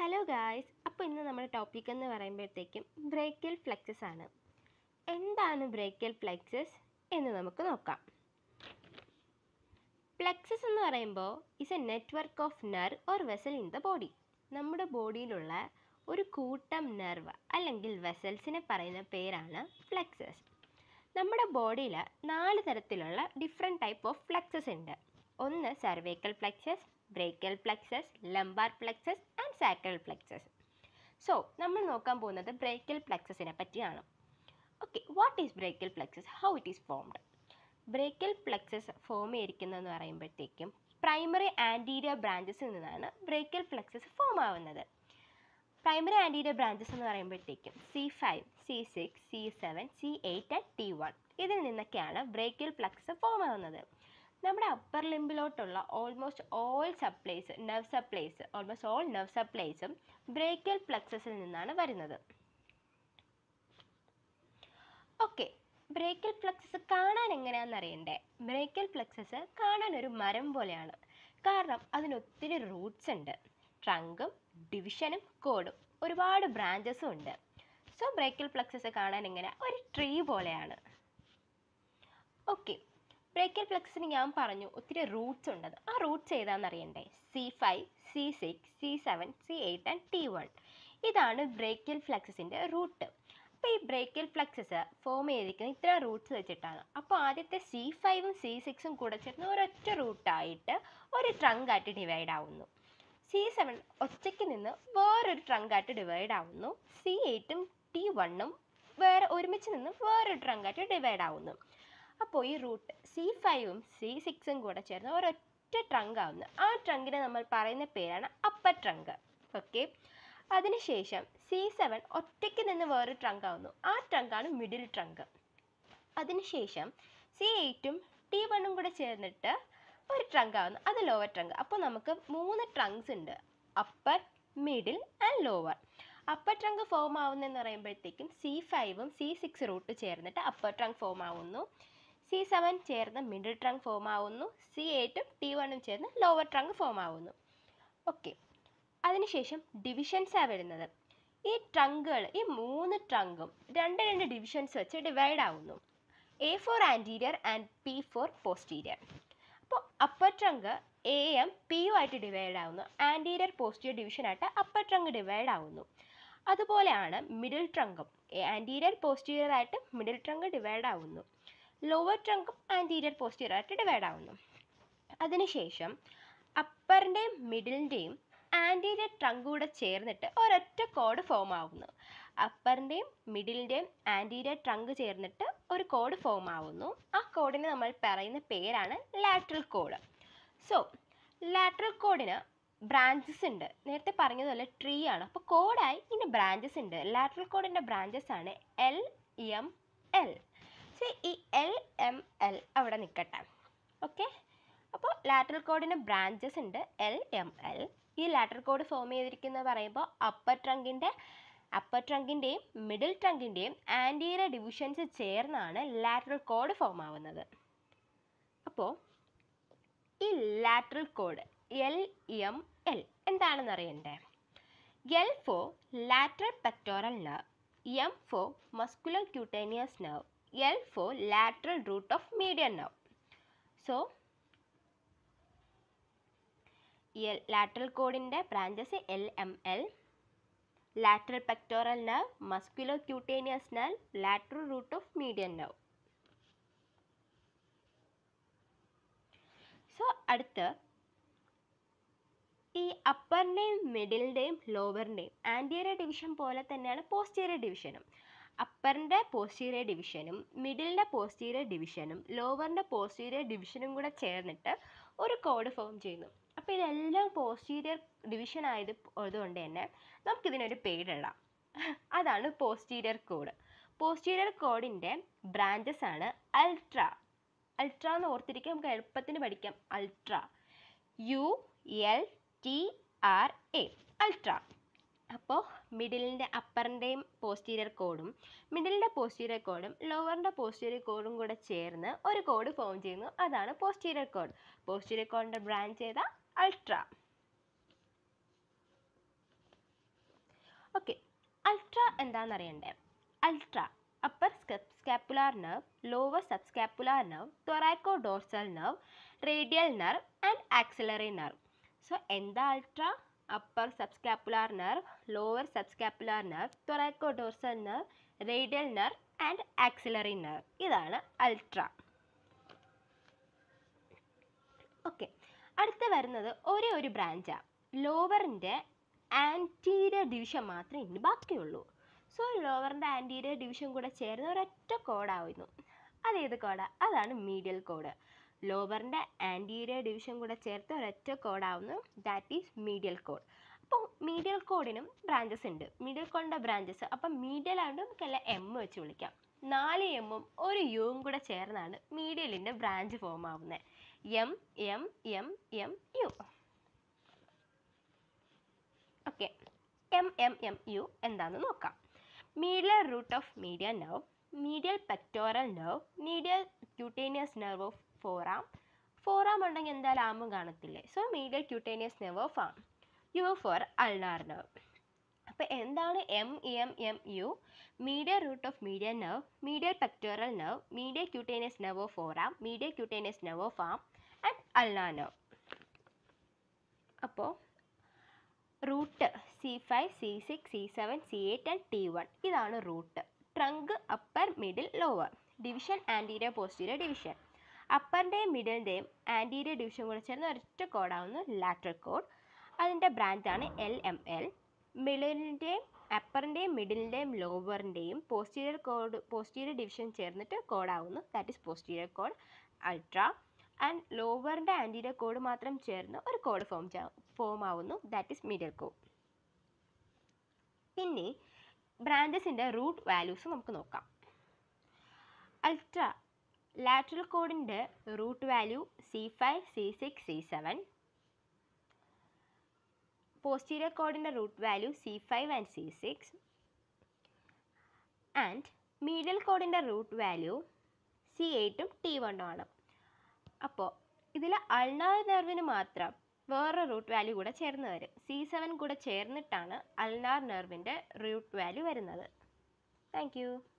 hello guys അപ്പോൾ ഇന്ന് നമ്മുടെ ടോപ്പിക് എന്ന് പറയുമ്പോഴത്തേക്കും ബ്രേക്കിൽ ഫ്ലെക്സസ് ആണ് എന്താണ് ബ്രേക്കിൽ ഫ്ലെക്സസ് എന്ന് നമുക്ക് നോക്കാം ഫ്ലെക്സസ് എന്ന് പറയുമ്പോൾ is a network of nerve or vessel in the body നമ്മുടെ ബോഡിയിലുള്ള ഒരു കൂട്ടം നെർവ് അല്ലെങ്കിൽ വെസൽസിനെ പറയുന്ന പേരാണ് ഫ്ലെക്സസ് നമ്മുടെ ബോഡിയിൽ നാല് തരത്തിലുള്ള ഡിഫറെൻറ്റ് ടൈപ്പ് ഓഫ് ഫ്ലെക്സസ് ഉണ്ട് ഒന്ന് cervical plexus brachial plexus lumbar plexus and sacral plexus so നമ്മൾ നോക്കാൻ പോകുന്നത് ബ്രേക്കൽ ഫ്ലെക്സസിനെ പറ്റിയാണ് okay what is brachial plexus how it is formed brachial plexus form ചെയ്തിരിക്കുന്നതെന്ന് പറയുമ്പോഴത്തേക്കും പ്രൈമറി ആൻറ്റീരിയർ ബ്രാഞ്ചസിൽ നിന്നാണ് ബ്രേക്കൽ ഫ്ലെക്സസ് ഫോം ആവുന്നത് പ്രൈമറി ആൻറ്റീരിയർ ബ്രാഞ്ചസ് എന്ന് പറയുമ്പോഴത്തേക്കും C five C six C seven C eight and T one ഇതിൽ നിന്നൊക്കെയാണ് brachial plexus form ആവുന്നത് നമ്മുടെ അപ്പർ ലിംബിലോട്ടുള്ള almost all supplies nerve supplies almost all nerve സപ്ലൈസും ബ്രേക്കൽ ഫ്ലെക്സസിൽ നിന്നാണ് വരുന്നത് ഓക്കെ ബ്രേക്കൽ ഫ്ലെക്സസ് കാണാൻ എങ്ങനെയാണെന്ന് അറിയണ്ടേ ബ്രേക്കൽ ഫ്ലെക്സസ് കാണാൻ ഒരു മരം പോലെയാണ് കാരണം അതിന് ഒത്തിരി റൂട്ട്സ് ഉണ്ട് ട്രങ്കും ഡിവിഷനും കോഡും ഒരുപാട് ബ്രാഞ്ചസും ഉണ്ട് സോ ബ്രേക്കൽ ഫ്ലെക്സസ് കാണാൻ എങ്ങനെ ഒരു ട്രീ പോലെയാണ് ഓക്കെ ബ്രേക്കൽ ഫ്ലെക്സിന് ഞാൻ പറഞ്ഞു ഒത്തിരി റൂട്ട്സ് ഉണ്ടെന്ന് ആ റൂട്ട്സ് ഏതാണെന്ന് അറിയണ്ടേ C five C six C seven C eight and T one ഇതാണ് ബ്രേക്കൽ ഫ്ലെക്സസിൻ്റെ റൂട്ട് അപ്പോൾ ഈ ബ്രേക്കൽ ഫ്ലെക്സസ് ഫോം ചെയ്തിരിക്കുന്നത് ഇത്ര റൂട്ട്സ് വെച്ചിട്ടാണ് അപ്പോൾ ആദ്യത്തെ സി ഫൈവും സി സിക്സും കൂടെ ചേർന്ന് ഒരൊറ്റ റൂട്ടായിട്ട് ഒരു ട്രങ്കായിട്ട് ഡിവൈഡ് ആവുന്നു സി സെവൻ ഒറ്റയ്ക്ക് നിന്ന് വേറൊരു ട്രങ്കായിട്ട് ഡിവൈഡ് ആവുന്നു സി എയ്റ്റും ടി വണ്ണും വേറെ ഒരുമിച്ച് നിന്ന് വേറൊരു ട്രങ്കായിട്ട് ഡിവൈഡ് ആവുന്നു അപ്പോൾ ഈ റൂട്ട് സി ഫൈവും സി സിക്സും കൂടെ ചേർന്ന് ഒരൊറ്റ ട്രങ്ക് ആവുന്നു ആ ട്രങ്കിനെ നമ്മൾ പറയുന്ന പേരാണ് അപ്പർ ട്രങ്ക് ഓക്കെ അതിനുശേഷം സി സെവൻ ഒറ്റയ്ക്ക് നിന്ന് വേറൊരു ട്രങ്ക് ആവുന്നു ആ ട്രങ്കാണ് മിഡിൽ ട്രങ്ക് അതിനുശേഷം സി എയ്റ്റും ടി വണ്ണും കൂടെ ചേർന്നിട്ട് ഒരു ട്രങ്ക് ആവുന്നു അത് ലോവർ ട്രങ്ക് അപ്പോൾ നമുക്ക് മൂന്ന് ട്രങ്ക്സ് ഉണ്ട് upper middle and lower upper trunk form ആവുന്നതെന്ന് പറയുമ്പോഴത്തേക്കും സി ഫൈവും സി സിക്സ് റൂട്ട് ചേർന്നിട്ട് അപ്പർ ട്രങ്ക് ഫോം ആവുന്നു സി സെവൻ ചേർന്ന് മിഡിൽ ട്രങ്ക് ഫോം ആവുന്നു സി എയ്റ്റും ടി വണ്ണും ചേർന്ന് ലോവർ ട്രങ്ക് ഫോം ആവുന്നു ഓക്കെ അതിനുശേഷം ഡിവിഷൻസാണ് വരുന്നത് ഈ ട്രങ്കുകൾ ഈ മൂന്ന് ട്രങ്കും രണ്ട് രണ്ട് ഡിവിഷൻസ് വെച്ച് ഡിവൈഡ് ആവുന്നു A for anterior and P for posterior അപ്പോൾ upper trunk A M P U ആയിട്ട് ഡിവൈഡ് ആവുന്നു ആൻറ്റീരിയർ പോസ്റ്റീരിയർ ഡിവിഷനായിട്ട് അപ്പർ ട്രങ്ക് ഡിവൈഡ് ആവുന്നു അതുപോലെയാണ് മിഡിൽ ട്രങ്കും ആൻറ്റീരിയർ പോസ്റ്റീരിയർ ആയിട്ട് മിഡിൽ ട്രങ്ക് ഡിവൈഡ് ആവുന്നു ലോവർ ട്രങ്കും ആൻറ്റീരിയർ പോസ്റ്റീരിയർ ആയിട്ട് ഡിവൈഡ് ആവുന്നു അതിനുശേഷം അപ്പറിൻ്റെയും മിഡിലിൻ്റെയും ആൻറ്റീരിയർ ട്രങ്ക് കൂടെ ചേർന്നിട്ട് ഒരൊറ്റ കോഡ് ഫോം ആവുന്നു അപ്പറിൻ്റെയും മിഡിലിൻ്റെയും ആൻറ്റീരിയർ ട്രങ്ക് ചേർന്നിട്ട് ഒരു കോഡ് ഫോം ആവുന്നു ആ കോഡിന് നമ്മൾ പറയുന്ന പേരാണ് ലാറ്ററൽ കോഡ് സോ ലാറ്ററൽ കോഡിന് ബ്രാഞ്ചസ് ഉണ്ട് നേരത്തെ പറഞ്ഞതുപോലെ ട്രീ ആണ് അപ്പോൾ കോഡായി ഇനി ബ്രാഞ്ചസ് ഉണ്ട് ലാറ്ററൽ കോഡിൻ്റെ ബ്രാഞ്ചസ് ആണ് എൽ എം എൽ സോ ഈ എൽ എം എൽ അവിടെ നിൽക്കട്ടെ ഓക്കെ അപ്പോൾ ലാറ്ററൽ കോഡിന് ബ്രാഞ്ചസ് ഉണ്ട് എൽ എം എൽ ഈ ലാറ്ററൽ കോഡ് ഫോം ചെയ്തിരിക്കുന്നത് പറയുമ്പോൾ അപ്പർ ട്രങ്കിൻ്റെ അപ്പർ ട്രങ്കിൻ്റെയും മിഡിൽ ട്രങ്കിൻ്റെയും ആൻറ്റീരിയർ ഡിവിഷൻസ് ചേർന്നാണ് ലാറ്ററൽ കോഡ് ഫോം ആവുന്നത് അപ്പോൾ ഈ lateral cord L M L എന്താണെന്ന് അറിയണ്ടേ L for lateral pectoral nerve M for musculocutaneous nerve L for lateral root of median nerve so L lateral കോഡിൻ്റെ branches L M L lateral pectoral nerve musculocutaneous nerve lateral root of median nerve so അടുത്ത് ഈ അപ്പറിൻ്റെയും മിഡിലിൻ്റെയും ലോവറിൻ്റെയും anterior division പോലെ തന്നെയാണ് posterior ഡിവിഷനും അപ്പറിൻ്റെ പോസ്റ്റീരിയർ ഡിവിഷനും മിഡിലിൻ്റെ പോസ്റ്റീരിയർ ഡിവിഷനും ലോവറിൻ്റെ പോസ്റ്റീരിയർ ഡിവിഷനും കൂടെ ചേർന്നിട്ട് ഒരു കോഡ് ഫോം ചെയ്യുന്നു അപ്പോൾ ഇതെല്ലാം പോസ്റ്റീരിയർ ഡിവിഷൻ ആയത് അതുകൊണ്ട് തന്നെ നമുക്കിതിനൊരു പേരിടാം അതാണ് പോസ്റ്റീരിയർ കോഡ് പോസ്റ്റീരിയർ കോഡിൻ്റെ ബ്രാഞ്ചസ് ആണ് അൾട്ര അൾട്ര എന്ന് ഓർത്തിരിക്കാൻ നമുക്ക് എളുപ്പത്തിന് പഠിക്കാം ultra U L T R A ultra അപ്പോൾ മിഡിലിൻ്റെ അപ്പറിൻ്റെയും പോസ്റ്റീരിയർ കോഡും മിഡിലിൻ്റെ പോസ്റ്റീരിയർ കോഡും ലോവറിൻ്റെ പോസ്റ്റീരിയർ കോഡും കൂടെ ചേർന്ന് ഒരു കോഡ് ഫോം ചെയ്യുന്നു അതാണ് പോസ്റ്റീരിയർ കോഡ് പോസ്റ്റീരിയർ കോഡിൻ്റെ ബ്രാഞ്ച് ചെയ്ത അൾട്ര എന്താണെന്നറിയണ്ടേ ultra upper scapular nerve lower subscapular nerve thoracodorsal nerve radial nerve and axillary nerve so എന്താ ultra upper subscapular nerve lower subscapular nerve thoracodorsal nerve radial nerve and axillary nerve ഇതാണ് ultra okay അടുത്ത് വരുന്നത് ഒരേ ഒരു ബ്രാഞ്ചാണ് ലോവറിൻ്റെ anterior division മാത്രമേ ഇനി ബാക്കിയുള്ളൂ so ലോവറിൻ്റെ anterior division കൂടെ ചേർന്ന് ഒരൊറ്റ കോഡാവുന്നു അതേത് കോഡാ അതാണ് മീഡിയൽ കോഡ് ലോവറിൻ്റെ ആൻറ്റീരിയർ ഡിവിഷൻ കൂടെ ചേർത്ത് ഒരൊറ്റ കോഡാവുന്നു ദാറ്റ് ഈസ് മീഡിയൽ കോഡ് അപ്പോൾ മീഡിയൽ കോഡിനും ബ്രാഞ്ചസ് ഉണ്ട് മീഡിയൽ കോഡിൻ്റെ ബ്രാഞ്ചസ് അപ്പം മീഡിയൽ ആയതുകൊണ്ട് നമുക്കെല്ലാം എം വെച്ച് വിളിക്കാം നാല് എമ്മും ഒരു യുവും കൂടെ ചേർന്നാണ് മീഡിയലിൻ്റെ ബ്രാഞ്ച് ഫോം ആവുന്നത് M M M M U okay M M M U എന്താണെന്ന് നോക്കാം medial root of median nerve medial pectoral nerve medial cutaneous nerve of forearm forearm ഉണ്ടെങ്കിൽ എന്തായാലും ആമും കാണത്തില്ലേ so medial cutaneous nerve of arm U for ulnar nerve അപ്പോൾ എന്താണ് M M M U median root of median nerve medial pectoral nerve medial cutaneous nerve of forearm medial cutaneous nerve of arm and ulnar nerve അപ്പോൾ root C five C six C seven C eight and T one ഇതാണ് root trunk upper middle lower division anterior posterior division അപ്പറിൻ്റെയും മിഡിലിൻ്റെയും anterior division കൂടെ ചേർന്ന് ഒരൊറ്റ കോഡാവുന്നു lateral cord അതിൻ്റെ ബ്രാഞ്ചാണ് എൽ എം എൽ മിഡിലിൻ്റെയും അപ്പറിൻ്റെയും മിഡിലിൻ്റെയും ലോവറിൻ്റെയും പോസ്റ്റീരിയർ കോഡ് പോസ്റ്റീരിയർ ഡിവിഷൻ ചേർന്നിട്ട് കോഡാവുന്നു that is posterior cord ultra and ലോവറിൻ്റെ ആൻറ്റീരിയർ കോഡ് മാത്രം ചേർന്ന് ഒരു കോഡ് ഫോം ഫോം ആവുന്നു ദാറ്റ് ഈസ് മീഡിയൽ കോഡ് പിന്നെ ബ്രാഞ്ചസിൻ്റെ റൂട്ട് വാല്യൂസ് നമുക്ക് നോക്കാം അൾട്ര ലാറ്ററൽ കോഡിൻ്റെ root value C five C six C seven posterior കോഡിൻ്റെ root value C five and C six and medial കോഡിൻ്റെ റൂട്ട് വാല്യൂ സി എയ്റ്റും T വണ്ണും ആണ് അപ്പോൾ ഇതിൽ അൾനാർ നെർവിന് മാത്രം വേറെ റൂട്ട് വാല്യൂ കൂടെ ചേർന്ന് വരും സി സെവൻ കൂടെ ചേർന്നിട്ടാണ് അൾനാർ നെർവിൻ്റെ റൂട്ട് വാല്യൂ വരുന്നത് താങ്ക് യു